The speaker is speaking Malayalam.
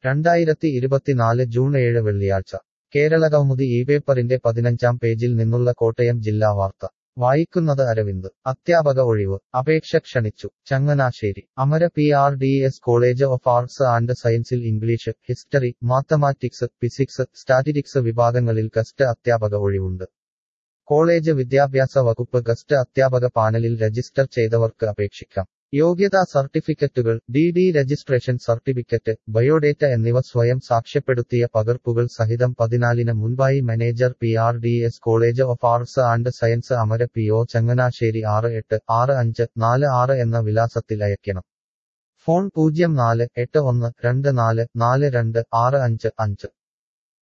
രണ്ടായിരത്തി ഇരുപത്തിനാല് ജൂൺ ഏഴ് വെള്ളിയാഴ്ച കേരളകൗമുദി ഈ പേപ്പറിന്റെ പതിനഞ്ചാം പേജിൽ നിന്നുള്ള കോട്ടയം ജില്ലാ വാർത്ത വായിക്കുന്നത് അരവിന്ദ് അധ്യാപക ഒഴിവ് അപേക്ഷ ക്ഷണിച്ചു Changanassery Amara P R D S college of arts and സയൻസിൽ English history mathematics physics statistics വിഭാഗങ്ങളിൽ ഗസ്റ്റ് അധ്യാപക ഒഴിവുണ്ട് കോളേജ് വിദ്യാഭ്യാസ വകുപ്പ് ഗസ്റ്റ് അധ്യാപക പാനലിൽ രജിസ്റ്റർ ചെയ്തവർക്ക് അപേക്ഷിക്കാം യോഗ്യതാ സർട്ടിഫിക്കറ്റുകൾ D D registration certificate biodata എന്നിവ സ്വയം സാക്ഷ്യപ്പെടുത്തിയ പകർപ്പുകൾ സഹിതം പതിനാലിന് മുൻപായി manager P R D S college of arts and science Amara P O Changanassery ആറ് എട്ട് ആറ് അഞ്ച് നാല് ആറ് എന്ന വിലാസത്തിൽ അയക്കണം ഫോൺ പൂജ്യം നാല് എട്ട് ഒന്ന് രണ്ട് നാല് നാല് രണ്ട് ആറ് അഞ്ച് അഞ്ച്